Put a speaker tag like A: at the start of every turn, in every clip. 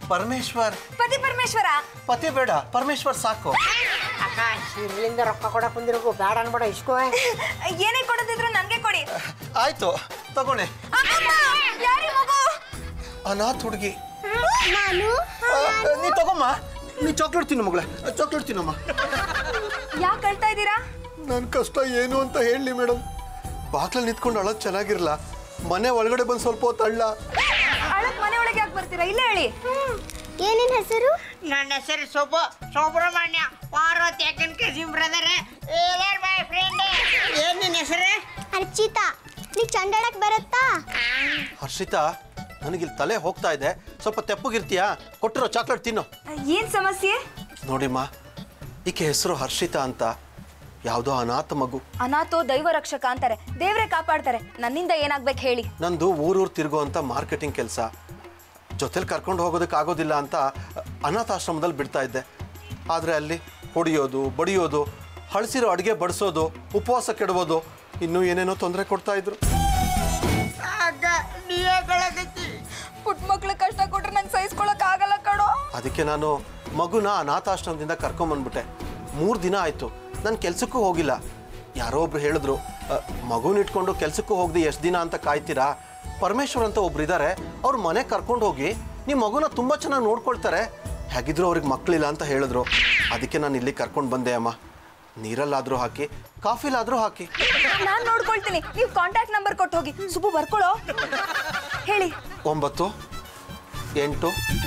A: ಪರಮೇಶ್ವರ್
B: ಪತಿ ಪರಮೇಶ್ವರ
A: ಪತಿ ಬೇಡ ಪರಮೇಶ್ವರ್ ಸಾಕು
C: ಅಕ್ಕ ಇರ್ಲಿಂದ ರೊಕ್ಕ ಕೊಡಕ್ ಬಂದಿರೋಕು ಬೇಡ ಅನ್ಬೇಡ ಇಸ್ಕೋ
B: ಏನೇ ಕೊಡೋದಿದ್ರು ನನ್ಗೆ ಕೊಡಿ
A: ಆಯ್ತು ತಗೊಳ್ಳಿ
B: ಅಮ್ಮಮ್ಮ, ಯಾರೀ ಮಗು
A: ಅನಾಥ್ ಹುಡುಗಿ
D: ನಾನು
A: ನೀ ತಗೊಮ್ಮ ನೀ ಚಾಕ್ಲೇಟ್ ತಿನ್ನು ಮಗಳೇ ಚಾಕ್ಲೇಟ್ ತಿನ್ನಮ್ಮ
B: ಯಾಕೆ ಅಳ್ತಾ ಇದ್ದೀರಾ
A: ನನ್ನ ಕಷ್ಟ ಏನು ಅಂತ ಹೇಳಿ ಮೇಡಮ್ ಬಾಗ್ಲಲ್ಲಿ ನಿಂತ್ಕೊಂಡು ಅಳೋದು ಚೆನ್ನಾಗಿರಲ್ಲ ಮನೆ ಒಳಗಡೆ ಬಂದು ಸ್ವಲ್ಪ ಹೊತ್ತು ಅಳ್ಳ
B: ಅಳಕ್ ಮನೆ ಒಳಗೆ ಯಾಕೆ ಬರ್ತೀರಾ ಇಲ್ಲೇ ಹೇಳಿ
D: ಏನೇನ್ ಹೆಸರು
C: ನನ್ನ ಹೆಸರು ಸುಬ್ಬ ಸುಬ್ರಹ್ಮಣ್ಯ ಪಾರ್ವತಿ ಅಕ್ಕನ ಕಸಿನ್ ಬ್ರದರ್ ಮೈ ಫ್ರೆಂಡ್ ಏನ್ ನಿನ್ನ ಹೆಸರು
D: ಅರ್ಚಿತಾ ನೀ ಚಂಡಾಡಕ್ ಬರುತ್ತಾ
A: ಹರ್ಷಿತಾ ನನಗಿಲ್ಲಿ ತಲೆ ಹೋಗ್ತಾ ಇದೆ ಸ್ವಲ್ಪ ತೆಪ್ಪಗಿರ್ತೀಯಾ ಕೊಟ್ಟಿರೋ ಚಾಕ್ಲೇಟ್ ತಿನ್ನು
B: ಏನ್ ಸಮಸ್ಯೆ
A: ನೋಡಿಮ್ಮ ಈಕೆ ಹೆಸರು ಹರ್ಷಿತಾ ಅಂತ ಯಾವುದೋ ಅನಾಥ ಮಗು
B: ಅನಾಥೋ ದೈವ ರಕ್ಷಕ ಅಂತಾರೆ ದೇವ್ರೆ ಕಾಪಾಡ್ತಾರೆ ನನ್ನಿಂದ ಏನಾಗ್ಬೇಕು ಹೇಳಿ
A: ನಂದು ಊರೂರು ತಿರುಗೋ ಅಂತ ಮಾರ್ಕೆಟಿಂಗ್ ಕೆಲಸ ಜೊತೆಲಿ ಕರ್ಕೊಂಡು ಹೋಗೋದಕ್ಕೆ ಆಗೋದಿಲ್ಲ ಅಂತ ಅನಾಥಾಶ್ರಮದಲ್ಲಿ ಬಿಡ್ತಾ ಇದ್ದೆ ಆದರೆ ಅಲ್ಲಿ ಹೊಡಿಯೋದು ಬಡಿಯೋದು ಹಳಸಿರೋ ಅಡುಗೆ ಬಡಿಸೋದು ಉಪವಾಸ ಕೆಡಬೋದು ಇನ್ನೂ ಏನೇನೋ ತೊಂದರೆ ಕೊಡ್ತಾ ಇದ್ರು
C: ಅಕ್ಕ ನೀಯೇ ಕಳಕತ್ತಿ
B: ಪುಟ್ಟ ಮಕ್ಳು ಕಷ್ಟ ಕೊಟ್ರೆ ನಂಗೆ ಸಹಿಸ್ಕೊಳಕ್ ಆಗಲ್ಲ ಕಣೋ
A: ಅದಕ್ಕೆ ನಾನು ಮಗುನ ಅನಾಥಾಶ್ರಮದಿಂದ ಕರ್ಕೊಂಬಂದ್ಬಿಟ್ಟೆ ಮೂರು ದಿನ ಆಯಿತು ನಾನು ಕೆಲಸಕ್ಕೂ ಹೋಗಿಲ್ಲ ಯಾರೋ ಒಬ್ರು ಹೇಳಿದ್ರು "ಅ, ಮಗುನ ಇಟ್ಕೊಂಡು ಕೆಲಸಕ್ಕೂ ಹೋಗದೆ ಎಷ್ಟು ದಿನ ಅಂತ ಕಾಯ್ತೀರಾ ಪರಮೇಶ್ವರ್ ಅಂತ ಒಬ್ರು ಇದ್ದಾರೆ ಅವ್ರ ಮನೆ ಕರ್ಕೊಂಡು ಹೋಗಿ ನಿಮ್ಮ ಮಗುನ ತುಂಬ ಚೆನ್ನಾಗಿ ನೋಡ್ಕೊಳ್ತಾರೆ ಹೇಗಿದ್ರು ಅವ್ರಿಗೆ ಮಕ್ಕಳಿಲ್ಲ ಅಂತ ಹೇಳಿದ್ರು ಅದಕ್ಕೆ ನಾನು ಇಲ್ಲಿ ಕರ್ಕೊಂಡು ಬಂದೆ ಅಮ್ಮ ನೀರಲ್ಲಾದರೂ ಹಾಕಿ ಕಾಫಿಲಾದರೂ ಹಾಕಿ
B: ನಾನ್ ನೋಡ್ಕೊಳ್ತೀನಿ ನೀವು ಕಾಂಟ್ಯಾಕ್ಟ್ ನಂಬರ್ ಕೊಟ್ಟು ಹೋಗಿ ಸುಬ್ಬು ಬರ್ಕೊಳ್ಳೋ ಹೇಳಿ
A: ಒಂಬತ್ತು ಎಂಟು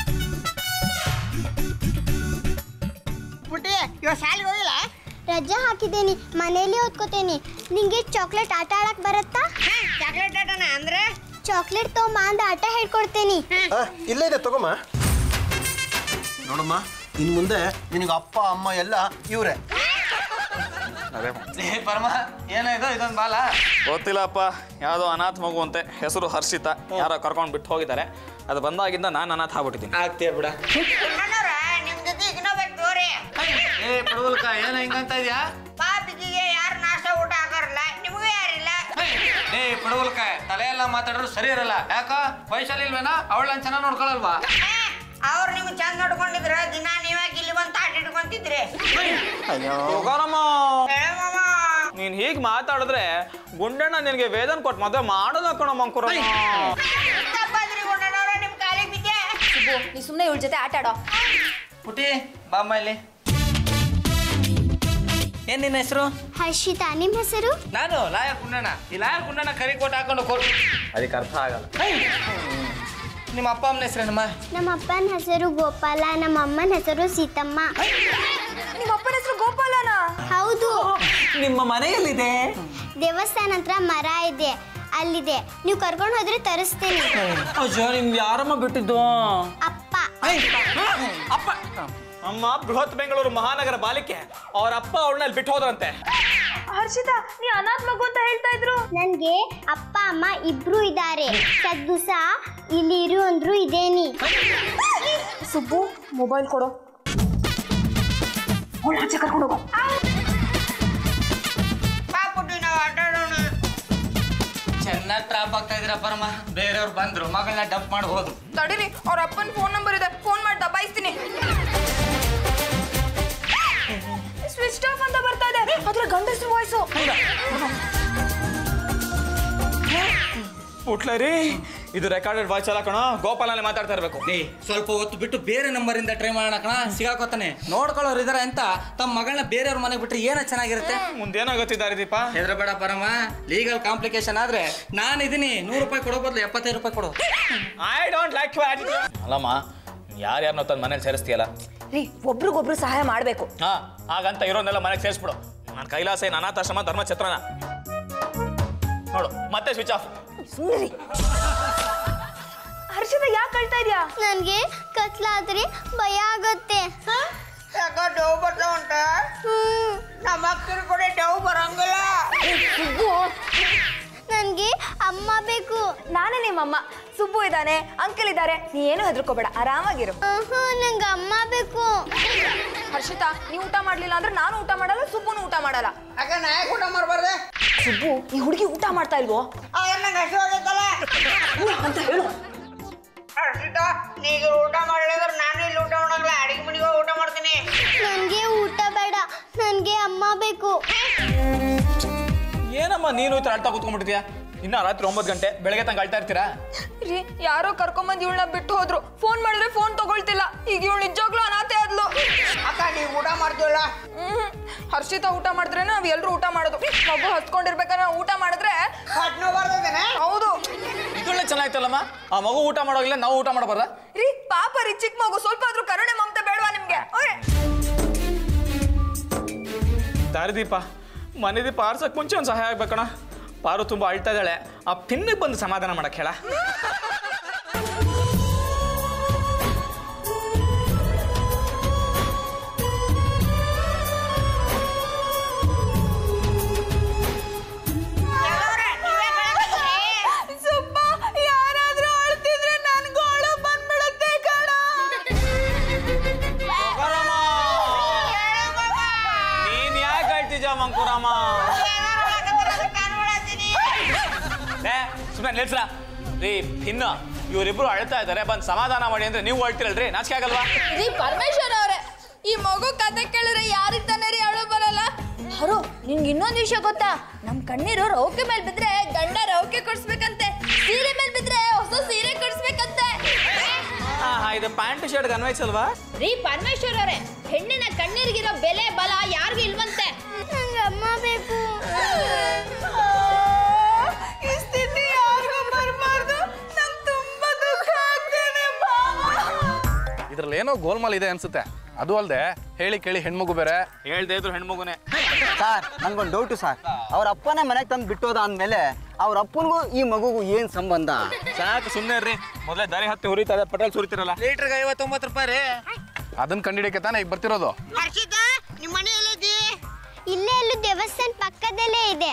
C: ಪುಟ್ಟಿ ಇವ ಶಾಲೆಗೆ ಹೋಗಿಲ್ಲ
D: ರಜಾ ಹಾಕಿದ್ದೇನೆ ಮನೇಲಿ ಓದ್ಕೋತೇನೆ ನಿಂಗೆ ಚಾಕ್ಲೇಟ್ ಆಟ ಆಡಕ್ ಬರುತ್ತಾ
C: ಚಾಕ್ಲೇಟ್ ಆಟನ ಅಂದ್ರೆ
D: ಚಾಕ್ಲೇಟ್ ತಗೊಂಬ ಅಂದ ಆಟ ಹೇಳ್ಕೊಡ್ತೇನೆ
A: ಆ, ಇಲ್ಲೇ ಇದೆ ತಗೊಮ್ಮ ನೋಡಮ್ಮ ಇನ್ನು ಮುಂದೆ ನಿನಗೆ ಅಪ್ಪ ಅಮ್ಮ ಎಲ್ಲ ಇವರೇ
E: ಏ ಪರಮ ಏನಾಯ್ತು ಇದೊಂದು ಬಾಲ
F: ಗೊತ್ತಿಲ್ಲಪ್ಪ ಯಾವುದೋ ಅನಾಥ ಮಗು ಅಂತೆ ಹೆಸರು ಹರ್ಷಿತಾ ಯಾರೋ ಕರ್ಕೊಂಡು ಬಿಟ್ಟು ಹೋಗಿದ್ದಾರೆ ಅದು ಬಂದಾಗಿಂದ ನಾನು ಅನಾಥ ಆಗ್ಬಿಟ್ಟಿದ್ದೀನಿ
E: ಆಗ್ತೀಯ ಬಿಡ
C: ಅಣ್ಣವ್ರ ನಿಮ್ ಜೊತೆ ಇನ್ನೋಬೇಕು ತೋರಿ
E: ಏ ಪಡವಲ್ಕ ಏನ ಹಿಂಗಂತ ಇದ್ಯಾ
C: ಪಾಪಿಗೆ ಯಾರು ನಾಷ್ಟ ಊಟ ಹಾಕಾರಲ್ಲ ನಿಮಗೂ ಯಾರಿಲ್ಲ
E: ಏ ಪಡವಲ್ಕ ತಲೆ ಎಲ್ಲ ಮಾತಾಡಿದ್ರು ಸರಿ ಇರಲ್ಲ ಯಾಕ ವಯಸ್ಸಲ್ಲಿ ಇಲ್ವೇನಾ ಅವಳನ್ನ ಚೆನ್ನಾಗಿ ನೋಡ್ಕೊಳಲ್ವಾ
C: ಅವ್ರು ನಿಮ್ಗೆ ಚಂದ ನೋಡ್ಕೊಂಡಿದ್ರ ದಿನ ನೀವಾಗಿ ಇಲ್ಲಿ ಬಂದು ತಾಟ್ ಇಟ್ಕೊಂತಿದ್ರಿ
F: ಹೋಗೋಣಮ್ಮ
C: ಹೇಳಮ್ಮ
F: ನೀನ್ ಹೀಗ್ ಮಾತಾಡಿದ್ರೆ ಗುಂಡಣ್ಣ ನಿನಗೆ ವೇದನ್ ಕೊಟ್ಟು ಮದುವೆ ಮಾಡೋದ ಕಣ ಮಂಕುರ
C: ತಪ್ಪಾದ್ರಿ ಗುಂಡಣ್ಣವ್ರ ನಿಮ್ ಕಾಲಿಗೆ ಬಿದ್ದೆ
B: ಸುಬ್ಬು ನೀ ಸುಮ್ಮನೆ ಇವಳ ಜೊತೆ ಆಟ ಆಡೋ
E: ಪುಟಿ ಬಾಮ್ಮ ಇಲ್ಲಿ ಏನ್ ನಿನ್ನ ಹೆಸರು
D: ಹರ್ಷಿತಾ ನಿಮ್ ಹೆಸರು
E: ನಾನು ಲಾಯರ್ ಕುಂಡಣ್ಣ ಈ ಲಾಯರ್ ಕುಂಡಣ್ಣ ಕರಿ ಕೊಟ್ಟು ಹಾಕೊಂಡು ಕೊಡು
F: ಅದಕ್ಕೆ ಅರ್ಥ ಆಗಲ್ಲ
E: ನಿಮ್ಮ ಅಪ್ಪ ಅಮ್ಮನ ಹೆಸರೇನಮ್ಮ
D: ನಮ್ಮ ಅಪ್ಪನ ಹೆಸರು ಗೋಪಾಲ ನಮ್ಮ ಅಮ್ಮನ ಹೆಸರು ಸೀತಮ್ಮ
B: ನಿಮ್ಮ ಅಪ್ಪನ ಹೆಸರು ಗೋಪಾಲನಾ
D: ಹೌದು
E: ನಿಮ್ಮ ಮನೆಯಲ್ಲಿದೆ
D: ದೇವಸ್ಥಾನ ಹತ್ರ ಮರ ಇದೆ ಅಲ್ಲಿದೆ ನೀವು ಕರ್ಕೊಂಡು ಹೋದ್ರೆ ತರಿಸ್ತೇನೆ
E: ಅಯ್ಯೋ ನಿಮ್ಗೆ ಯಾರಮ್ಮ ಬಿಟ್ಟಿದ್ದು
D: ಅಪ್ಪ
E: ಅಪ್ಪ
F: ಅಮ್ಮ ಬೃಹತ್ ಬೆಂಗಳೂರು ಮಹಾನಗರ ಬಾಲಿಕೆ ಅವ್ರ ಅಪ್ಪ ಅವಳನ್ನ ಬಿಟ್ಟು ಹೋದ್ರಂತೆ
B: ಹರ್ಷಿತಾ ನೀ ಅನಾಥ್ ಮಗು ಅಂತ ಹೇಳ್ತಾ ಇದ್ರು
D: ನನ್ಗೆ ಅಪ್ಪ ಅಮ್ಮ ಇಬ್ರು ಇದ್ದಾರೆ ಸದ್ದುಸ ಇಲ್ಲಿ ಇರು ಅಂದ್ರು ಇದೇನಿ
B: ಸುಬ್ಬು ಮೊಬೈಲ್ ಕೊಡು ಅವಳು ಆಚೆ ಕರ್ಕೊಂಡು ಹೋಗೋ
C: ಪಾಪುಟ್ಟಿ ನಾವು ಆಟ ಆಡೋಣ
E: ಚೆನ್ನಾಗಿ ಟ್ರಾಪ್ ಆಗ್ತಾ ಇದ್ದೀರಾ ಪರಮ ಬೇರೆಯವ್ರು ಬಂದ್ರು ಮಗಳನ್ನ ಡಂಪ್ ಮಾಡಿ ಹೋದ್ರು
B: ತಡೀರಿ ಅವ್ರ ಅಪ್ಪನ ಫೋನ್ ನಂಬರ್ ಇದೆ ಫೋನ್ ಮಾಡಿ ದಬಾಯಿಸ್ತೀನಿ ಸ್ವಿಚ್ ಆಫ್ ಅಂತ ಬರ್ತಾ ಇದೆ ಅದ್ರ ಗಂಡಸರು ವಾಯ್ಸು
F: ಪುಟ್ಲರಿ ಇದು ರೆಕಾರ್ಡೆಡ್ ವಾಯ್ಸ್ ಅಲ್ಲ ಕಣ ಗೋಪಾಲನೇ ಮಾತಾಡ್ತಾ ಇರ್ಬೇಕು
E: ಏ ಸ್ವಲ್ಪ ಹೊತ್ತು ಬಿಟ್ಟು ಬೇರೆ ನಂಬರ್ ಇಂದ ಟ್ರೈ ಮಾಡೋಣ ಕಣ ಸಿಗಾಕೋತಾನೆ ನೋಡ್ಕೊಳ್ಳೋರು ಇದಾರೆ ಅಂತ ತಮ್ಮ ಮಗಳನ್ನ ಬೇರೆಯವ್ರ ಮನೆಗೆ ಬಿಟ್ರೆ ಏನ ಚೆನ್ನಾಗಿರುತ್ತೆ
F: ಮುಂದೇನಾಗುತ್ತಿದ್ದಾರೆ ದೀಪ
E: ಹೆದ್ರಬೇಡ ಪರಮ ಲೀಗಲ್ ಕಾಂಪ್ಲಿಕೇಶನ್ ಆದ್ರೆ ನಾನು ಇದೀನಿ ನೂರು ರೂಪಾಯಿ ಕೊಡೋ ಬದಲು ಎಪ್ಪತ್ತೈದು ರೂಪಾಯಿ ಕೊಡು
F: ಐ ಡೋಂಟ್ ಲೈಕ್ ಯು ಅಲ್ಲಮ್ಮ ಯಾರ್ಯಾರನ್ನ ತಂದು ಮನೇಲಿ ಸೇರಿಸ್ತೀಯಲ್ಲ
B: ರೀ ಒಬ್ರಿಗೊಬ್ರು ಸಹಾಯ ಮಾಡಬೇಕು
F: ಹಾ ಹಾಗಂತ ಇರೋನೆಲ್ಲ ಮನೆಗೆ ಸೇರಿಸ್ಬಿಡು ನಾನು ಕೈಲಾಸ ಏನು ಅನಾಥಾಶ್ರಮ ಧರ್ಮಛತ್ರನ ನೋಡು ಮತ್ತೆ ಸ್ವಿಚ್ ಆಫ್
B: ಸುಮ್ಮನೆ ಹರ್ಷಿತಾ ಯಾಕೆ ಕಳ್ತಾ ಇದೆಯಾ
D: ನನ್ಗೆ ಕತ್ಲಾದ್ರೆ ಭಯ ಆಗತ್ತೆ
C: ಯಾಕ ಡವ್ ಬರ್ತಾ ಉಂಟ
D: ಹ್ಮ್
C: ನಮ್ಮ ಅಕ್ಕನ ಕೂಡ ಡವ್ ಬರಂಗಿಲ್ಲ
D: ನನ್ಗೆ ಅಮ್ಮ ಬೇಕು
B: ನಾನೇ ನಿಮ್ಮಮ್ಮ ಸುಬ್ಬು ಇದ್ದಾನೆ ಅಂಕಲ್ ಇದ್ದಾರೆ ನೀ ಏನು ಹೆದರ್ಕೋಬೇಡ ಆರಾಮಾಗಿರು
D: ಆಹಾ, ನಂಗೆ ಅಮ್ಮ ಬೇಕು
B: ಹರ್ಷಿತಾ ನೀ ಊಟ ಮಾಡ್ಲಿಲ್ಲ ಅಂದ್ರೆ ನಾನು ಊಟ ಮಾಡಲ್ಲ ಸುಬ್ಬುನು ಊಟ ಮಾಡಲ್ಲ
C: ಅಕ್ಕ ನಾ ಯಾಕೆ ಊಟ ಮಾಡ್ಬಾರ್ದೆ
B: ಸುಬ್ಬು ಈ ಹುಡುಗಿ ಊಟ ಮಾಡ್ತಾ ಇಲ್ವೋ
C: ಆಗ ನಂಗೆ ಹಸು ಆಗೈತಲ್ಲ
B: ಅಂತ ಹೇಳು
C: ಹರ್ಷಿತಾ ನೀಗ ಊಟ ಮಾಡ್ಲಿದ್ರೆ ನಾನು ಇಲ್ಲಿ ಊಟ ಮಾಡಲ್ಲ ಅಡಿಗೆ ಮನೆಗೆ ಹೋಗಿ ಊಟ ಮಾಡ್ತೀನಿ
D: ನನಗೆ ಊಟ ಬೇಡ ನನಗೆ ಅಮ್ಮ ಬೇಕು
F: ಏನಮ್ಮ ನೀನು ಈ ಥರ ಅಳ್ತಾ ಕೂತ್ಕೊಂಡ್ಬಿಟ್ಟಿದ್ಯಾ ಇನ್ನ ರಾತ್ರಿ ಒಂಬತ್ತು ಗಂಟೆ ಬೆಳಗ್ಗೆ ತನಕ ಅಳ್ತಾ ಇರ್ತೀರಾ
B: ರೀ ಯಾರೋ ಕರ್ಕೊಂಬಂದ್ ಇವಳನ್ನ ಬಿಟ್ಟು ಹೋದ್ರು ಫೋನ್ ಮಾಡಿದ್ರೆ ಫೋನ್ ತಗೊಳ್ತಿಲ್ಲ ಈಗ ಇವಳು ನಿಜವಾಗ್ಲೂ ಅನಾಥೆ ಆದ್ಲು
C: ಅಕ್ಕ ನೀವು ಊಟ ಮಾಡ್ತೀವಲ್ಲ
B: ಹ್ಮ್ ಹರ್ಷಿತಾ ಊಟ ಮಾಡಿದ್ರೆ ನಾವ್ ಎಲ್ರು ಊಟ ಮಾಡೋದು ಮಗು ಹತ್ಕೊಂಡಿರ್ಬೇಕಾದ್ರೆ ನಾವ್ ಊಟ ಮಾಡಿದ್ರೆ
C: ಹೊಟ್ಟೆ ಬರ್ತದೇನೆ
B: ಹೌದು
F: ಇದೊಳ್ಳೆ ಚೆನ್ನಾಯ್ತಲ್ಲಮ್ಮ ಆ ಮಗು ಊಟ ಮಾಡೋಗಿಲ್ಲ ನಾವು ಊಟ ಮಾಡಬಾರ್ದ
B: ರೀ ಪಾಪ ರೀ ಚಿಕ್ಕ ಮಗು ಸ್ವಲ್ಪ ಆದ್ರೂ ಕರುಣೆ ಮಮತೆ ಬೇಡವಾ ನಿಮ್ಗೆ ಓಯ್.
F: ದಾರಿದೀಪ ಮನೆ ದೀಪ ಆರ್ಸಕ್ ಮುಂಚೆ ಒಂದು ಸಹಾಯ ಆಗ್ಬೇಕಣ ಪಾರು ತುಂಬ ಅಳ್ತಾ ಇದ್ದಾಳೆ ಆ ಪಿನ್ನಿಗೆ ಬಂದು ಸಮಾಧಾನ ಮಾಡಕ್ ಹೇಳ
B: ಸುಬ್ಬ ಯಾರಾದ್ರೂ ಅಳ್ತಿದ್ರೆ ನನ್ಗೂ ಅಳು ಬಂದ್ಬಿಡುತ್ತೆ ಕಣ
F: ನೀನ್ ಯಾಕೆ ಅಳ್ತಿದ್ಯಾ ಮಂಕುರಾಮ ಸುಮ್ಮನೆ ನಿಲ್ಸ್ರ ರೀ ಪಿನ್ನ ಇವರಿಬ್ರು ಅಳ್ತಾ ಇದ್ದಾರೆ ಬಂದು ಸಮಾಧಾನ ಮಾಡಿ ಅಂದ್ರೆ ನೀವು ಅಳ್ತಿರಲ್ರಿ ನಾಚಿಕೆ ಆಗಲ್ವಾ
B: ರೀ ಪರಮೇಶ್ವರ್ ಅವ್ರೆ ಈ ಮಗು ಕತೆ ಕೇಳಿದ್ರೆ ಯಾರಿಗ್ ತಾನೇ ರೀ ಅಳು ಬರಲ್ಲ ಹರೋ ನಿನ್ಗೆ ಇನ್ನೊಂದು ವಿಷಯ ಗೊತ್ತಾ ನಮ್ ಕಣ್ಣೀರು ರೌಕೆ ಮೇಲೆ ಬಿದ್ರೆ ಗಂಡ ರೌಕೆ ಕೊಡ್ಸ್ಬೇಕಂತೆ ಸೀರೆ ಮೇಲೆ ಬಿದ್ರೆ ಹೊಸ ಸೀರೆ ಕೊಡ್ಸ್ಬೇಕಂತೆ
F: ಹಾ ಹಾ ಇದು ಪ್ಯಾಂಟ್ ಶರ್ಟ್ ಅನ್ವಯಿಸಲ್ವಾ
G: ರೀ ಪರಮೇಶ್ವರ್ ಅವರೇ ಹೆಣ್ಣಿನ ಕಣ್ಣೀರಿಗಿರೋ ಬೆಲೆ ಬಲ ಯಾರಿಗೂ ಇಲ್ವಂತೆ
D: ನಂಗೆ ಅಮ್ಮ ಬೇಕು
B: ಈ ಸ್ಥಿತಿ ಯಾರಿಗೂ ಬರಬಾರ್ದು ನಂಗೆ ತುಂಬಾ ದುಃಖ ಆಗ್ತೇನೆ
H: ಇದ್ರಲ್ಲಿ ಏನೋ ಗೋಲ್ಮಾಲ್ ಇದೆ ಅನ್ಸುತ್ತೆ ಅದು ಅಲ್ಲದೆ ಹೇಳಿ ಕೇಳಿ ಹೆಣ್ಮಗು ಬೇರೆ
F: ಹೇಳ್ದೆ ಇದ್ರು ಹೆಣ್ಮಗುನೆ
I: ಸರ್ ನನ್ಗೊಂದು ಡೌಟು ಸರ್ ಅವ್ರ ಅಪ್ಪನೇ ಮನೆಗೆ ತಂದು ಬಿಟ್ಟೋದ ಅಂದಮೇಲೆ ಅವ್ರ ಅಪ್ಪನಿಗೂ ಈ ಮಗುಗೂ ಏನು ಸಂಬಂಧ
F: ಸಾಕು ಸುಮ್ಮನೆ ರೀ ಮೊದಲೇ ದಾರಿ ಹತ್ತಿ ಹುರಿತಾ ಇದೆ ಪೆಟ್ರೋಲ್ ಸುರಿತಿರಲ್ಲ
E: ಲೀಟ್ರಿಗೆ ಐವತ್ತೊಂಬತ್ತು ರೂಪಾಯಿ ರೀ
H: ಅದನ್ನ ಕಂಡಿಡಿಯಕ್ಕೆ ತಾನೇ ಈಗ ಬರ್ತಿರೋದು
C: ಹರ್ಷಿತಾ ನಿಮ್ಮ ಮನೆ ಎಲ್ಲಿದ್ದಿ
D: ಇಲ್ಲೇ ಎಲ್ಲೂ ದೇವಸ್ಥಾನ ಪಕ್ಕದಲ್ಲೇ ಇದೆ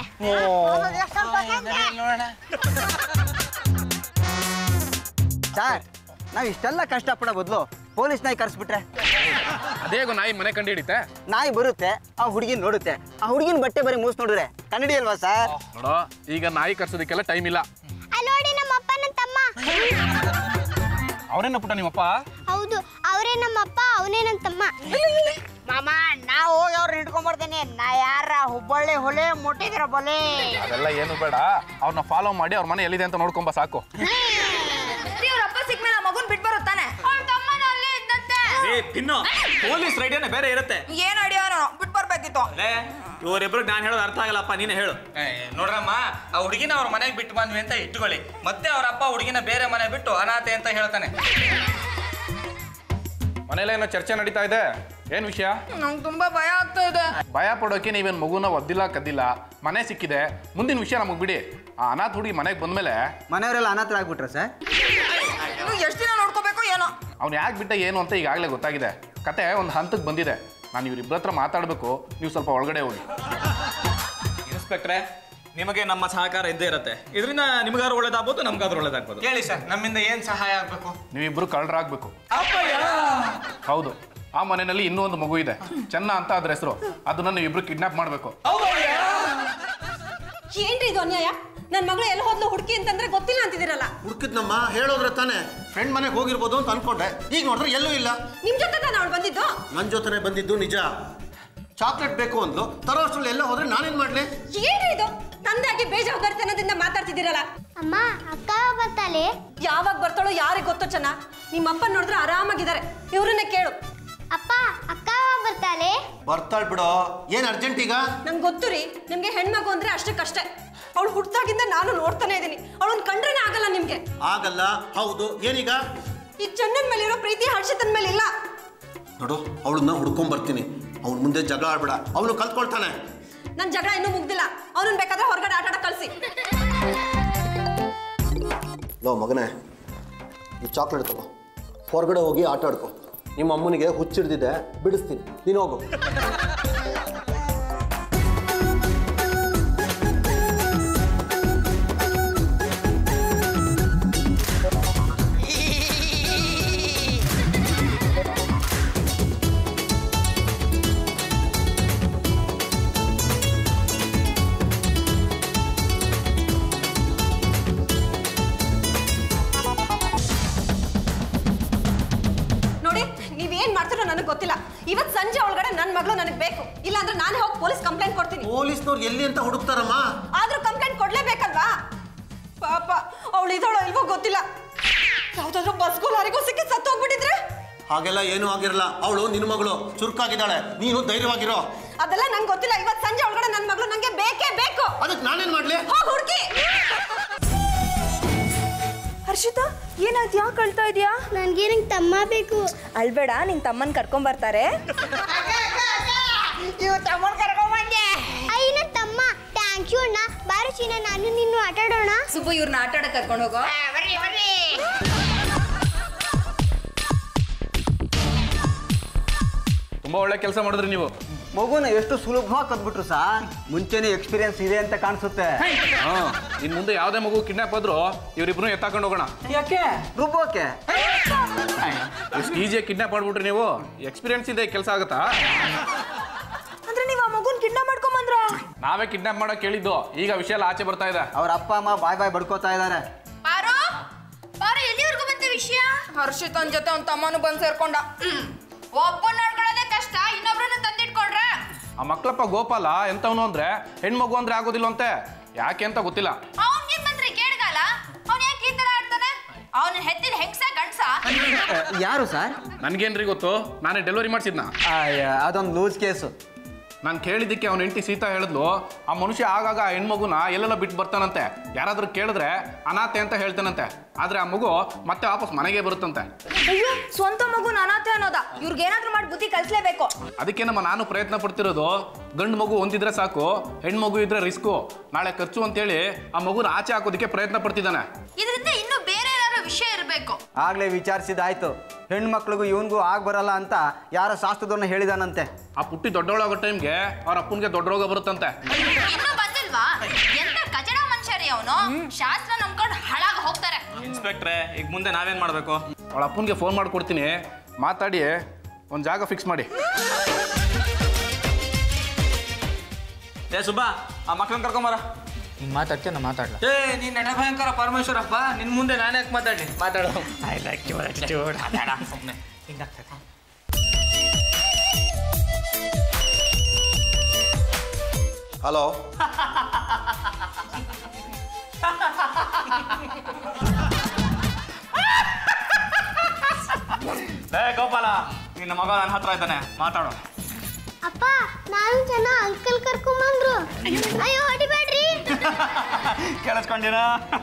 I: ಸರ್ ನಾವು ಇಷ್ಟೆಲ್ಲ ಕಷ್ಟಪಡೋ ಬದಲು ಪೊಲೀಸ್ ನಾಯಿ ಕರೆಸ್ಬಿಟ್ರೆ
H: ಅದೇಗೋ ನಾಯಿ ಮನೆ ಕಂಡಿಡಿತೆ
I: ನಾಯಿ ಬರುತ್ತೆ ಆ ಹುಡುಗಿನ ನೋಡುತ್ತೆ ಆ ಹುಡುಗಿನ ಬಟ್ಟೆ ಬರೀ ಮೂಸ್ ನೋಡಿದ್ರೆ ಕನ್ನಡಿಯಲ್ವಾ ಸರ್
H: ನೋಡೋ ಈಗ ನಾಯಿ ಕರ್ಸೋದಕ್ಕೆಲ್ಲ ಟೈಮ್ ಇಲ್ಲ
D: ಅಲ್ಲಿ ನೋಡಿ ನಮ್ಮ ಅಪ್ಪ ನನ್ನ ತಮ್ಮ
H: ಅವರೇನ ಪುಟ್ಟ ನಿಮ್ಮಪ್ಪ
D: ಹೌದು ಅವರೇ ನಮ್ಮ ಅಪ್ಪ ಅವನೇ ನನ್ನ ತಮ್ಮ
C: ಮಾಮ ನಾ ಹೋಗಿ ಅವ್ರನ್ನ ಹಿಡ್ಕೊಂಡ್ ಬರ್ತೇನೆ ನಾ ಯಾರ ಹುಬ್ಬಳ್ಳಿ ಹೊಲೆ ಮುಟ್ಟಿದ್ರ ಬೊಲೆ
H: ಅದೆಲ್ಲ ಏನು ಬೇಡ ಅವ್ರನ್ನ ಫಾಲೋ ಮಾಡಿ ಅವ್ರ ಮನೆ ಎಲ್ಲಿದೆ ಅಂತ ನೋಡ್ಕೊಂಬ ಸಾಕು
B: ಅವ್ರ ಅಪ್ಪ ಸಿಕ್ಮೇಲೆ ಆ ಮಗುನ್ ಬಿಟ್ ಬರುತ್ತಾನೆ ಅವ್ಳ ತಮ್ಮನ ಅಲ್ಲೇ ಇದ್ದಂತೆ
F: ಏ ಪಿನ್ನು ಪೊಲೀಸ್ ರೈಡಿಯೋನೇ ಬೇರೆ ಇರುತ್ತೆ
B: ಏನ್ ಅಡಿಯಾನೋ ಬಿಟ್ ಬರ್ಬೇಕಿತ್ತು
F: ಅದೇ ಇವರಿಬ್ರಿಗೆ ನಾನು ಹೇಳೋದು ಅರ್ಥ ಆಗಲ್ಲಪ್ಪ ನೀನೇ ಹೇಳು
E: ಏ, ನೋಡ್ರಮ್ಮ ಆ ಹುಡುಗಿನ ಅವ್ರ ಮನೆಗೆ ಬಿಟ್ಟು ಬಂದ್ವಿ ಅಂತ ಇಟ್ಕೊಳ್ಳಿ ಮತ್ತೆ ಅವ್ರ ಅಪ್ಪ ಹುಡುಗಿನ ಬೇರೆ ಮನೆ ಬಿಟ್ಟು ಅನಾಥೆ ಅಂತ ಹೇಳ್ತಾನೆ
H: ಮನೇಲೇನೋ ಚರ್ಚೆ ನಡೀತಾ ಇದೆ ಏನ್ ವಿಷಯ
B: ನಂಗೆ ತುಂಬಾ ಭಯ ಆಗ್ತಾ ಇದೆ
H: ಭಯ ಪಡೋಕೆ ನೀವೇನು ಮಗುನ ಒದ್ದಿಲ್ಲ ಕದ್ದಿಲ್ಲ ಮನೆ ಸಿಕ್ಕಿದೆ ಮುಂದಿನ ವಿಷಯ ನಮಗೆ ಬಿಡಿ ಆ ಅನಾಥ ಹುಡುಗಿ ಮನೆಗೆ ಬಂದ್ಮೇಲೆ
I: ಮನೆಯವರೆಲ್ಲ ಅನಾಥರಾಗ್ಬಿಟ್ರ ಸರ್
B: ಇನ್ನು ಎಷ್ಟು ದಿನ ನೋಡ್ಕೋಬೇಕು ಏನೋ
H: ಅವ್ನು ಯಾಕೆ ಬಿಟ್ಟ ಏನು ಅಂತ ಈಗಾಗಲೇ ಗೊತ್ತಾಗಿದೆ ಕತೆ ಒಂದು ಹಂತಕ್ಕೆ ಬಂದಿದೆ ನಾನು ಇವ್ರಿಬ್ಬರ ಹತ್ರ ಮಾತಾಡಬೇಕು ನೀವು ಸ್ವಲ್ಪ ಒಳಗಡೆ ಹೋಗಿ
F: ಇನ್ಸ್ಪೆಕ್ಟ್ರೆ ನಿಮಗೆ ನಮ್ಮ ಸಹಕಾರ ಇದ್ದೇ ಇರುತ್ತೆ ಇದರಿಂದ ನಿಮಗಾದ್ರೂ ಒಳ್ಳೇದಾಗ್ಬೋದು ನಮ್ಗಾದ್ರೂ ಒಳ್ಳೇದಾಗ್ಬೋದು
E: ಹೇಳಿ ಸರ್ ನಮ್ಮಿಂದ ಏನ್ ಸಹಾಯ ಆಗ್ಬೇಕು
H: ನೀವಿಬ್ರು ಕಳ್ಳರಾಗಬೇಕು ಹೌದು ಆ ಮನೆಯಲ್ಲಿ ಇನ್ನೂ ಒಂದು ಮಗು ಇದೆ ಚೆನ್ನ ಅಂತ ಅದ್ರ ಹೆಸರು ಅದನ್ನ ನೀವಿಬ್ರು ಕಿಡ್ನಾಪ್ ಮಾಡಬೇಕು
J: ಏನ್ರಿ ಇದು ಅನ್ಯಾಯ ನನ್ನ ಮಗಳು ಎಲ್ಲಿ ಹೋದ್ಲು ಹುಡುಕಿ ಅಂತಂದ್ರೆ ಗೊತ್ತಿಲ್ಲ ಅಂತಿದಿರಲ್ಲ
A: ಹುಡುಕಿದ್ನಮ್ಮ ಹೇಳೋದ್ರೆ ತಾನೇ ಫ್ರೆಂಡ್ ಮನೆಗೆ ಹೋಗಿರ್ಬೋದು ಅಂತ ಅನ್ಕೊಂಡೆ ಈಗ ನೋಡಿದ್ರೆ ಎಲ್ಲೂ ಇಲ್ಲ
J: ನಿಮ್ ಜೊತೆ ತಾನೆ ಅವಳು ಬಂದಿದ್ದು
A: ನನ್ನ ಜೊತೆನೆ ಬಂದಿದ್ದು ನಿಜ ಚಾಕ್ಲೇಟ್ ಬೇಕು ಅಂದ್ಲು ತರೋ ಅಷ್ಟ್ರಲ್ಲಿ ಎಲ್ಲ ಹೋದ್ರೆ ನಾನೇನ್ ಮಾಡ್ಲಿ
J: ಏನ್ರಿ ಇದು ತಂದಾಗಿ ಬೇಜವಾಬ್ದಾರಿತನದಿಂದ ಮಾತಾಡ್ತಿದ್ದೀರಲ್ಲ
D: ಅಮ್ಮ ಅಕ್ಕ ಬರ್ತಾಳೆ
J: ಯಾವಾಗ ಬರ್ತಾಳೋ ಯಾರಿಗೆ ಗೊತ್ತೋ ಚೆನ್ನ ನಿಮ್ಮ ಅಪ್ಪ ನೋಡಿದ್ರೆ ಆರಾಮಾಗಿದ್ದಾರೆ ಇವ್ರನ್ನೇ ಕೇಳು
D: ಅಪ್ಪ ಅಕ್ಕ ಬರ್ತಾಳೆ
A: ಬರ್ತಾಳ್ ಬಿಡೋ ಏನ್ ಅರ್ಜೆಂಟ್ ಈಗ
J: ನಂಗೆ ಗೊತ್ತು ರೀ ನಿಮ್ಗೆ ಹೆಣ್ಮಗು ಅಂದ್ರೆ ಅಷ್ಟಕ್ಕಷ್ಟೇ ಅವಳು ಹುಟ್ಟಾಗಿಂದ ನಾನು ನೋಡ್ತಾನೆ ಇದ್ದೀನಿ ಅವಳನ್ನ ಕಂಡ್ರೇನೆ ಆಗಲ್ಲ ನಿಮ್ಗೆ
A: ಆಗಲ್ಲ ಹೌದು ಏನೀಗ
J: ಈ ಚನ್ನನ್ ಮೇಲೆ ಇರೋ ಪ್ರೀತಿ ಹರ್ಷಿತನ್ ಮೇಲೆ ಇಲ್ಲ
A: ನೋಡು ಅವಳನ್ನ ಹುಡ್ಕೊಂಡ್ ಬರ್ತೀನಿ ಅವ್ನ ಮುಂದೆ ಜಗಳ ಆಡ್ಬೇಡ ಅವನು ಕಲ್ತ್ಕೊಳ್ತಾನೆ
J: ನನ್ ಜಗಳ ಇನ್ನೂ ಮುಗ್ದಿಲ್ಲ ಅವನನ್ನ ಬೇಕಾದ್ರೆ ಹೊರಗಡೆ ಆಟ ಆಡಕ್ ಕಳ್ಸಿ
A: ಲೋ ಮಗನೇ ಈ ಚಾಕ್ಲೇಟ್ ತಗೋ ಹೊರಗಡೆ ಹೋಗಿ ಆಟ ಆಡ್ಕೊ ನಿಮ್ಮ ಅಮ್ಮನಿಗೆ ಹುಚ್ಚಿಡ್ದಿದೆ ಬಿಡಿಸ್ತೀನಿ ನೀನು ಹೋಗು
J: ಸಂಜೆ ಒಳಗಡೆ ನನ್ನ ಮಗಳು ನನಗೆ ಬೇಕು ಇಲ್ಲಾಂದ್ರೆ ನಾನೇ ಹೋಗಿ ಪೊಲೀಸ್ ಕಂಪ್ಲೇಂಟ್ ಕೊಡ್ತೀನಿ
A: ಪೊಲೀಸ್ನವ್ರು ಎಲ್ಲಿ ಅಂತ ಹುಡುಕ್ತಾರಮ್ಮ
J: ಆದ್ರೂ ಕಂಪ್ಲೇಂಟ್ ಕೊಡ್ಲೇಬೇಕಲ್ವಾ ಪಾಪ ಅವಳು ಇದ್ದಾಳೋ ಇಲ್ವೋ ಗೊತ್ತಿಲ್ಲ ಯಾವ್ದಾದ್ರು ಬಸ್ಗೂ ಲಾರಿಗೂ ಸಿಕ್ಕಿ ಸತ್ತು ಹೋಗ್ಬಿಟ್ಟಿದ್ರೆ
A: ಹಾಗೆಲ್ಲ ಏನೂ ಆಗಿರಲ್ಲ ಅವಳು ನಿನ್ನ ಮಗಳು ಚುರುಕಾಗಿದ್ದಾಳೆ ನೀನು ಧೈರ್ಯವಾಗಿರೋ
J: ಅದೆಲ್ಲ ನಂಗೆ ಗೊತ್ತಿಲ್ಲ ಇವತ್ತು ಸಂಜೆ ಒಳಗಡೆ ನನ್ನ ಮಗಳು ನಂಗೆ ಬೇಕೇ ಬೇಕು
A: ಅದಕ್ಕೆ ನಾನೇನ್ ಮಾಡ್ಲಿ
J: ಹೋಗಿ ಹುಡುಕಿ
B: ಹರ್ಷಿತಾ ಏನಾಯ್ತು ಯಾಕೆ ಅಳ್ತಾ ಇದೆಯಾ
D: ನನಗೆ ನಂಗೆ ತಮ್ಮ ಬೇಕು
B: ಅಳ್ಬೇಡ ನಿನ್ ತಮ್ಮನ್ ಕರ್ಕೊಂಡ್ ಬರ್ತಾರೆ
C: ಇವ್ ತಮ್ಮನ್ ಕರ್ಕೊಂಬಂದೆ
D: ಅಯ್ಯ ನನ್ನ ತಮ್ಮ ಥ್ಯಾಂಕ್ ಯು ಅಣ್ಣ ಬಾರು ಚೀನ ನಾನು ನಿನ್ನು ಆಟ ಆಡೋಣ
B: ಸುಬ್ಬು ಇವ್ರನ್ನ ಆಟ ಆಡಕ್ ಕರ್ಕೊಂಡು ಹೋಗೋ
C: ಆ, ಬರ್ರಿ ಬರ್ರಿ
H: ತುಂಬಾ ಒಳ್ಳೆ ಕೆಲಸ ಮಾಡಿದ್ರಿ ನೀವು
I: ಮಗುನ ಎಷ್ಟು ಸುಲಭವಾಗಿ ಕದ್ಬಿಟ್ರು ಸಾ ಮುಂಚೆನೇ ಎಕ್ಸ್ಪೀರಿಯನ್ಸ್ ಇದೆ ಅಂತ ಕಾಣಿಸುತ್ತೆ
H: ಹಾ ಇನ್ ಮುಂದೆ ಯಾವ್ದೇ ಮಗು ಕಿಡ್ನಾಪ್ ಆದ್ರೂ ಇವ್ರಿಬ್ರು ಎತ್ತಾಕೊಂಡು ಹೋಗೋಣ
I: ಯಾಕೆ ರುಬ್ಬೋಕೆ
H: ಎಷ್ಟು ಈಸಿಯಾಗಿ ಕಿಡ್ನಾಪ್ ಮಾಡ್ಬಿಟ್ರಿ ನೀವು ಎಕ್ಸ್ಪೀರಿಯನ್ಸ್ ಇದೆ ಕೆಲಸ ಆಗುತ್ತಾ
B: ಅಂದ್ರೆ ನೀವ್ ಆ ಮಗುನ್ ಕಿಡ್ನಾಪ್ ಮಾಡ್ಕೊಂಡ್ ಬಂದ್ರ
H: ನಾವೇ ಕಿಡ್ನಾಪ್ ಮಾಡಕ್ ಕೇಳಿದ್ದು ಈಗ ವಿಷಯ ಎಲ್ಲ ಆಚೆ ಬರ್ತಾ ಇದೆ
I: ಅವ್ರ ಅಪ್ಪ ಅಮ್ಮ ಬಾಯ್ ಬಾಯ್ ಬಡ್ಕೋತಾ ಇದ್ದಾರೆ
B: ಪಾರು ಪಾರು ಎಲ್ಲಿವರೆಗೂ ಬಂತ ವಿಷಯ ಹರ್ಷಿತನ್ ಜೊತೆ ಅವ್ನ ತಮ್ಮನು ಬಂದ್ ಸೇರ್ಕೊಂಡ ಒಬ್ಬ ನೋಡ್ಕೊಳ್ಳೋದೇ ಕಷ್ಟ ಇನ್ನೊಬ್ರನ್ನ ತಂದಿಟ್ಕೊಂಡ್ರೆ
H: ಆ ಮಕ್ಳಪ್ಪ ಗೋಪಾಲ ಎಂತವನು ಅಂದ್ರೆ ಹೆಣ್ಮಗು ಅಂದ್ರೆ ಆಗೋದಿಲ್ಲ ಅಂತೆ ಯಾಕೆ ಅಂತ ಗೊತ್ತಿಲ್ಲ
B: ಅವ್ನ್ಗೆ ಬಂದ್ರೆ ಕೇಳ್ಗಾಲ ಅವ್ನ್ ಯಾಕೆ ಈ ತರ ಆಡ್ತಾನೆ ಅವನ ಹೆತ್ತಿದ ಹೆಂಗ್ಸ ಗಂಡ್ಸ
I: ಯಾರು ಸರ್
H: ನನ್ಗೇನ್ರಿ ಗೊತ್ತು ನಾನೇ ಡೆಲಿವರಿ ಮಾಡಿಸಿದ್ನ
I: ಅದೊಂದು ಲೂಸ್ ಕೇಸು
H: ನಾನು ಕೇಳಿದ್ದಕ್ಕೆ ಅವ್ನ ಹೆಂಡತಿ ಸೀತಾ ಹೇಳಿದ್ಲು ಆ ಮನುಷ್ಯ ಆಗಾಗ ಆ ಹೆಣ್ಮಗುನ ಎಲ್ಲೆಲ್ಲ ಬಿಟ್ಟು ಬರ್ತಾನಂತೆ ಯಾರಾದ್ರೂ ಕೇಳಿದ್ರೆ ಅನಾಥೆ ಅಂತ ಹೇಳ್ತಾನಂತೆ ಆದ್ರೆ ಆ ಮಗು ಮತ್ತೆ ವಾಪಸ್ ಮನೆಗೆ ಬರುತ್ತಂತೆ
B: ಅಯ್ಯೋ ಸ್ವಂತ ಮಗು ಅನಾಥೆ ಅನ್ನೋದ ಇವ್ರಿಗೇನಾದ್ರೂ ಮಾಡಿ ಬುದ್ಧಿ ಕಲ್ಸ್ಲೇಬೇಕು
H: ಅದಕ್ಕೆ ನಮ್ಮ ನಾನು ಪ್ರಯತ್ನ ಪಡ್ತಿರೋದು ಗಂಡು ಮಗು ಒಂದಿದ್ರೆ ಸಾಕು ಹೆಣ್ಮಗು ಇದ್ರೆ ರಿಸ್ಕು ನಾಳೆ ಖರ್ಚು ಅಂತೇಳಿ ಆ ಮಗುನ ಆಚೆ ಹಾಕೋದಕ್ಕೆ ಪ್ರಯತ್ನ ಪಡ್ತಿದ್ದಾನೆ
B: ಇದರಿಂದ ಇನ್ನು ಬೇರೆ ಏನಾದ್ರು ವಿಷಯ ಇರಬೇಕು
I: ಆಗ್ಲೇ ವಿಚಾರಿಸಿದಾಯ್ತು ಹೆಣ್ಮಕ್ಳಿಗೂ ಇವನ್ಗೂ ಆಗ್ ಬರಲ್ಲ ಅಂತ ಯಾರೋ ಶಾಸ್ತ್ರದವ್ರನ್ನ ಹೇಳಿದಾನಂತೆ
H: ಆ ಪುಟ್ಟಿ ದೊಡ್ಡವಳಾಗೋ ಟೈಮ್ಗೆ ಅವ್ರ ಅಪ್ಪನಿಗೆ ದೊಡ್ಡ ರೋಗ ಬರುತ್ತಂತೆ
B: ಇನ್ನು ಬಂದಿಲ್ವಾ ಎಂತ ಕಚಡ ಮನುಷ್ಯ ರೀ ಅವನು ಶಾಸ್ತ್ರ ನಂಬ್ಕೊಂಡು ಹಾಳಾಗ ಹೋಗ್ತಾರೆ
F: ಇನ್ಸ್ಪೆಕ್ಟ್ರೆ ಈಗ ಮುಂದೆ ನಾವೇನ್ ಮಾಡ್ಬೇಕು
H: ಅವಳ ಅಪ್ಪನಿಗೆ ಫೋನ್ ಮಾಡ್ಕೊಡ್ತೀನಿ ಮಾತಾಡಿ ಒಂದು ಜಾಗ ಫಿಕ್ಸ್ ಮಾಡಿ
F: ಏ ಸುಬ್ಬ ಆ ಮಕ್ಳನ್ನ ಕರ್ಕೊಂಬರ
E: ಹಿಂಗ್ ಮಾತಾಡ್ತೀಯ ನಾ ಮಾತಾಡ್ಲ
F: ಏ ನೀನ್ ನಡ ಭಯಂಕರ ಪರಮೇಶ್ವರಪ್ಪ ನಿನ್ ಮುಂದೆ ನಾನೇ ಯಾಕೆ ಮಾತಾಡ್ಲಿ ಮಾತಾಡು ಐ ಲೈಕ್ ಯುವರ್ ಆಟಿಟ್ಯೂಡ್ ಸುಮ್ಮನೆ ಹಿಂಗಾಗ್ತದೆ
A: ಹಲೋ
F: ಲೇ ಗೋಪಾಲ ನಿನ್ನ ಮಗ ನನ್ನ ಹತ್ರ ಇದ್ದಾನೆ ಮಾತಾಡು
D: ಅಪ್ಪ ನಾನು ಜನ ಅಂಕಲ್ ಕರ್ಕೊಂಬಂದ್ರು ಅಯ್ಯೋ ಹೊಡಿಬೇಡ್ರಿ
F: ಕೇಳಿಸ್ಕೊಂಡಿರ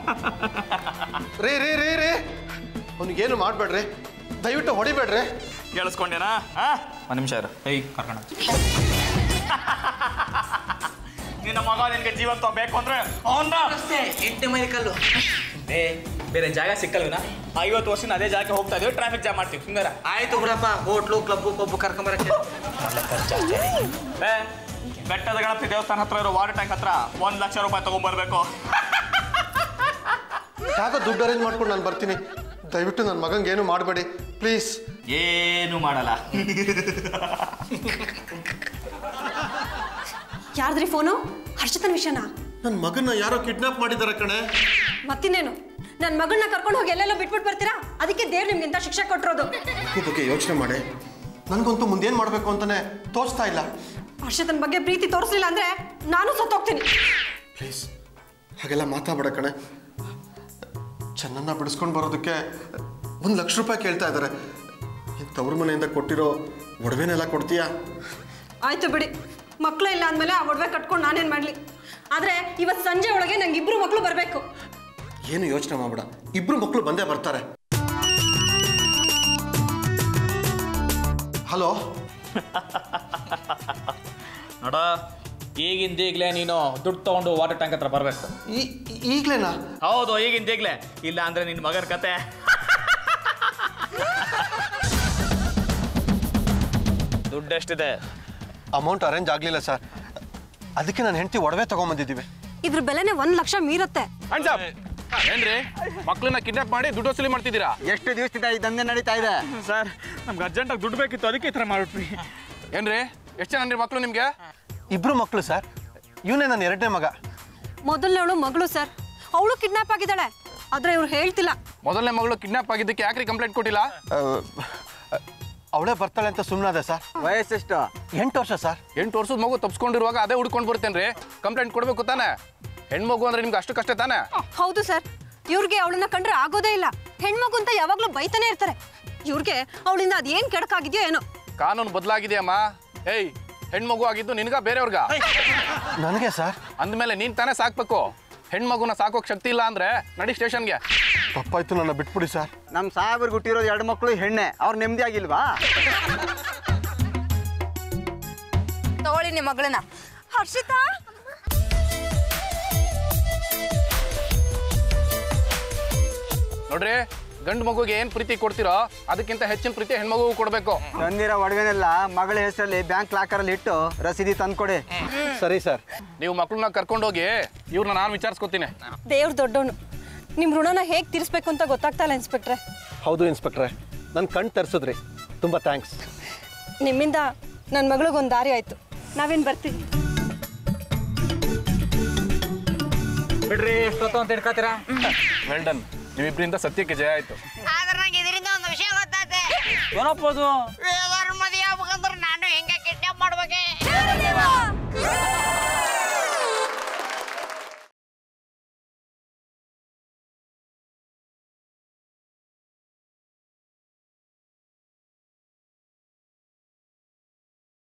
A: ರೀ ರೀ ರೀ ರೀ ಅವ್ನಿಗೇನು ಮಾಡಬೇಡ್ರಿ ದಯವಿಟ್ಟು ಹೊಡಿಬೇಡ್ರಿ
F: ಕೇಳಿಸ್ಕೊಂಡಿರಾ ಹಾ ಒಂದು ನಿಮಿಷ ಇರು ಏಯ್ ಕರ್ಕೊಂಡು ನಿನ್ನ ಮಗ ನಿನ್ಗೆ ಜೀವಂತ ಬೇಕು ಅಂದ್ರೆ ಅವನ್ನ ಎಂಟು ಮೈಲಿ ಕಲ್ಲು ಏ ಬೇರೆ ಜಾಗ ಸಿಕ್ಕಲ್ವಿನ ಐವತ್ತು ವರ್ಷದಿಂದ ಅದೇ ಜಾಗಕ್ಕೆ ಹೋಗ್ತಾ ಇದೀವಿ ಟ್ರಾಫಿಕ್ ಜಾಮ್ ಮಾಡ್ತೀವಿ ಸುಂದರ ಆಯ್ತು ಬಿಡಪ್ಪ ಹೋಟ್ಲು ಕ್ಲಬ್ಬು ಪಬ್ಬು ಕರ್ಕೊಂಬರಕ್ಕೆ ಏ ಬೆಟ್ಟದ ಗಣಪತಿ ದೇವಸ್ಥಾನ ಹತ್ರ ಇರೋ ವಾಟರ್ ಟ್ಯಾಂಕ್ ಹತ್ರ ಒಂದ್ ಲಕ್ಷ ರೂಪಾಯಿ ತಗೊಂಡ್ಬರ್ಬೇಕು
A: ಯಾಕ ದುಡ್ಡು ಅರೇಂಜ್ ಮಾಡ್ಕೊಂಡು ನಾನು ಬರ್ತೀನಿ ದಯವಿಟ್ಟು ನನ್ನ ಮಗಂಗೆ ಏನು ಮಾಡಬೇಡಿ ಪ್ಲೀಸ್
F: ಏನು ಮಾಡಲ್ಲ
J: ಯಾರ್ದ್ರಿ ಫೋನು ಹರ್ಷಿತನ್ ವಿಷಯನಾ
A: ನನ್ನ ಮಗನ್ನ ಯಾರೋ ಕಿಡ್ನಾಪ್ ಮಾಡಿದ್ದಾರೆ ಕಣೆ
J: ಮತ್ತಿನ್ನೇನು ನನ್ನ ಮಗಳನ್ನ ಕರ್ಕೊಂಡು ಹೋಗಿ ಎಲ್ಲೆಲ್ಲ ಬಿಟ್ಬಿಟ್ಟು ಬರ್ತೀರಾ ಅದಕ್ಕೆ ದೇವ್ರು ನಿಮ್ಗೆ ಇಂಥ ಶಿಕ್ಷೆ ಕೊಟ್ಟಿರೋದು
A: ಮಗು ಬಗ್ಗೆ ಯೋಚನೆ ಮಾಡಿ ನನಗಂತೂ ಮುಂದೇನು ಮಾಡಬೇಕು ಅಂತಾನೆ ತೋಚ್ತಾ ಇಲ್ಲ
J: ಹರ್ಷಿತನ್ ಬಗ್ಗೆ ಪ್ರೀತಿ ತೋರಿಸ್ಲಿಲ್ಲ ಅಂದ್ರೆ ನಾನು ಸತ್ತೋಗ್ತೀನಿ
A: ಪ್ಲೀಸ್ ಹಾಗೆಲ್ಲ ಮಾತಾಡ್ಬೇಡ ಕಣೆ ಚೆನ್ನನ್ನ ಬಿಡಿಸ್ಕೊಂಡು ಬರೋದಕ್ಕೆ ಒಂದು ಲಕ್ಷ ರೂಪಾಯಿ ಕೇಳ್ತಾ ಇದ್ದಾರೆ ತವ್ರ ಮನೆಯಿಂದ ಕೊಟ್ಟಿರೋ ಒಡವೆನೆಲ್ಲ ಕೊಡ್ತೀಯಾ
J: ಆಯ್ತು ಬಿಡಿ ಮಕ್ಕಳೇ ಇಲ್ಲ ಅಂದಮೇಲೆ ಆ ಒಡವೆ ಕಟ್ಕೊಂಡು ನಾನೇನು ಮಾಡಲಿ ಆದರೆ ಇವತ್ತು ಸಂಜೆ ಒಳಗೆ ನಂಗೆ ಇಬ್ಬರು ಮಕ್ಕಳು ಬರಬೇಕು
A: ಏನು ಯೋಚನೆ ಮಾಡಬೇಡ ಇಬ್ರು ಮಕ್ಕಳು ಬಂದೇ ಬರ್ತಾರೆ ಹಲೋ
F: ನೋಡ ಈಗಿಂದ ಈಗಲೇ ನೀನು ದುಡ್ಡು ತಗೊಂಡು ವಾಟರ್ ಟ್ಯಾಂಕ್ ಹತ್ರ ಬರಬೇಕು
A: ಈಗಲೇನಾ
F: ಹೌದು ಈಗಿಂದ ಈಗಲೇ ಇಲ್ಲ ಅಂದ್ರೆ ನಿನ್ನ ಮಗನ ಕತೆ ದುಡ್ಡು ಎಷ್ಟಿದೆ
A: ಅಮೌಂಟ್ ಅರೇಂಜ್ ಆಗಲಿಲ್ಲ ಸರ್ ಅದಕ್ಕೆ ನಾನು ಹೆಂಡತಿ ಒಡವೆ ತಗೊಂಬಂದಿದ್ದೀವಿ
J: ಇದ್ರ ಬೆಲೆನೇ ಒಂದು ಲಕ್ಷ ಮೀರುತ್ತೆ
H: ಏನ್ರಿ ಮಕ್ಳನ್ನ ಕಿಡ್ನಾಪ್ ಮಾಡಿ ದುಡ್ಡು ವಸೂಲಿ ಮಾಡ್ತಿದ್ದೀರಾ
I: ಎಷ್ಟು ದಿವಸದಿಂದ ಈ ದಂಧೆ ನಡೀತಾ ಇದೆ
F: ಸರ್ ನಮ್ಗೆ ಅರ್ಜೆಂಟಾಗಿ ದುಡ್ಡು ಬೇಕಿತ್ತು ಅದಕ್ಕೆ ಈ ಥರ ಮಾಡ್ಬಿಟ್ವಿ
H: ಏನ್ರಿ ಎಷ್ಟು ಜನ ಮಕ್ಳು ನಿಮ್ಗೆ
A: ಇಬ್ರು ಮಕ್ಕಳು ಸರ್ ಇವನೇ ನನ್ನ ಎರಡನೇ ಮಗ
J: ಮೊದಲನೇವಳು ಮಗಳು ಸರ್ ಅವಳು ಕಿಡ್ನಾಪ್ ಆಗಿದ್ದಾಳೆ ಆದರೆ ಇವ್ರು ಹೇಳ್ತಿಲ್ಲ
H: ಮೊದಲನೇ ಮಗಳು ಕಿಡ್ನಾಪ್ ಆಗಿದ್ದಕ್ಕೆ ಯಾಕ್ರಿ ಕಂಪ್ಲೇಂಟ್ ಕೊಟ್ಟಿಲ್ಲ
A: ಅವಳೇ ಬರ್ತಾಳೆ ಅಂತ ಸುಮ್ಮನಾದೆ ಸರ್
I: ವಯಸ್ಸೆಷ್ಟು
A: ಎಂಟು ವರ್ಷ ಸರ್
H: ಎಂಟು ವರ್ಷದ ಮಗು ತಪ್ಸ್ಕೊಂಡಿರುವಾಗ ಅದೇ ಹುಡ್ಕೊಂಡು ಬರ್ತೇನೆ ರೀ ಕಂಪ್ಲೇಂಟ್ ಕೊಡಬೇಕು ತಾನೆ ಹೆಣ್ಮಗು ಅಂದ್ರೆ ನಿಮ್ಗೆ ಅಷ್ಟು ಕಷ್ಟ ತಾನೆ
J: ಹೌದು ಸರ್ ಇವ್ರಿಗೆ ಅವಳನ್ನ ಕಂಡ್ರೆ ಆಗೋದೇ ಇಲ್ಲ ಹೆಣ್ಮಗು ಅಂತ ಯಾವಾಗ್ಲೂ ಬೈತಾನೆ ಇರ್ತಾರೆ ಇವ್ರಿಗೆ ಅವಳಿಂದ ಅದೇನ್ ಕೆಡಕಾಗಿದ್ಯೋ ಏನೋ
H: ಕಾನೂನು ಬದಲಾಗಿದೆಯಮ್ಮ ಏಯ್ ಹೆಣ್ಮಗು ಆಗಿದ್ದು ನಿನ್ಗ ಬೇರೆಯವ್ರಿಗ
A: ನನಗೆ ಸರ್
H: ಅಂದಮೇಲೆ ನೀನ್ ತಾನೇ ಸಾಕ್ಬೇಕು ಹೆಣ್ಮಗುನ ಸಾಕೋಕ್ ಶಕ್ತಿ ಇಲ್ಲ ಅಂದ್ರೆ ನಡಿ ಸ್ಟೇಷನ್ಗೆ
A: ತಪ್ಪಾಯ್ತು ನನ್ನ ಬಿಟ್ಬಿಡಿ ಸರ್
I: ನಮ್ಮ ಸಾಹೇಬ್ರಿಗೆ ಹುಟ್ಟಿರೋದು ಎರಡು ಮಕ್ಕಳು ಹೆಣ್ಣೆ ಅವ್ರು ನೆಮ್ಮದಿ ಆಗಿಲ್ವಾ
B: ತಗೊಳ್ಳಿ ನಿಮ್ಮ ಮಗಳನ್ನ
J: ಹರ್ಷಿತಾ
H: ನೋಡ್ರಿ ಗಂಡು ಮಗುಗೆ ಏನ್ ಪ್ರೀತಿ ಕೊಡ್ತೀರೋ ಅದಕ್ಕಿಂತ ಹೆಚ್ಚಿನ ಪ್ರೀತಿ ಹೆಣ್ಮಗು ಕೊಡ್ಬೇಕು
I: ತಂದಿರೋ ಒಡವೆನೆಲ್ಲ ಮಗಳ ಹೆಸರಲ್ಲಿ ಬ್ಯಾಂಕ್ ಲಾಕರಲ್ಲಿ ಇಟ್ಟು ರಸೀದಿ ತಂದ್ಕೊಡಿ
A: ಸರಿ ಸರ್
H: ನೀವು ಮಕ್ಕಳನ್ನ ಕರ್ಕೊಂಡೋಗಿ ಇವ್ರನ್ನ ನಾನು ವಿಚಾರಿಸ್ಕೊತೀನಿ
J: ದೇವ್ರ ದೊಡ್ಡವನು ನಿಮ್ಮ ಋಣನ ಹೇಗೆ ತೀರಿಸ್ಬೇಕು ಅಂತ ಗೊತ್ತಾಗ್ತಾ ಇಲ್ಲ ಇನ್ಸ್ಪೆಕ್ಟ್ರೆ
A: ಹೌದು ಇನ್ಸ್ಪೆಕ್ಟ್ರೆ ನನ್ನ ಕಣ್ ತರಿಸಿದ್ರಿ ತುಂಬ ಥ್ಯಾಂಕ್ಸ್
J: ನಿಮ್ಮಿಂದ ನನ್ನ ಮಗಳಿಗೊಂದು ದಾರಿ ಆಯ್ತು ನಾವೇನು ಬರ್ತೀವಿ
E: ಬಿಡ್ರಿ ಎಷ್ಟೊತ್ತು ಅಂತ ಹಿಡ್ಕೊತೀರಾ
H: ವೆಲ್ ಡನ್ ನೀವಿಬ್ರಿಂದ ಸತ್ಯಕ್ಕೆ ಜಯ ಆಯ್ತು
C: ಆದ್ರೆ ನಂಗೆ ಇದರಿಂದ ಒಂದು ವಿಷಯ ಗೊತ್ತಾತೆ
E: ಏನಪ್ಪ ಅದು
C: ವೇದಾರ್ ಮದುವೆ ಆಗ್ಬೇಕಂದ್ರೆ ನಾನು ಹೆಂಗೆ ಕಿಡ್ನಾಪ್ ಮಾಡ್ಬೇಕೆ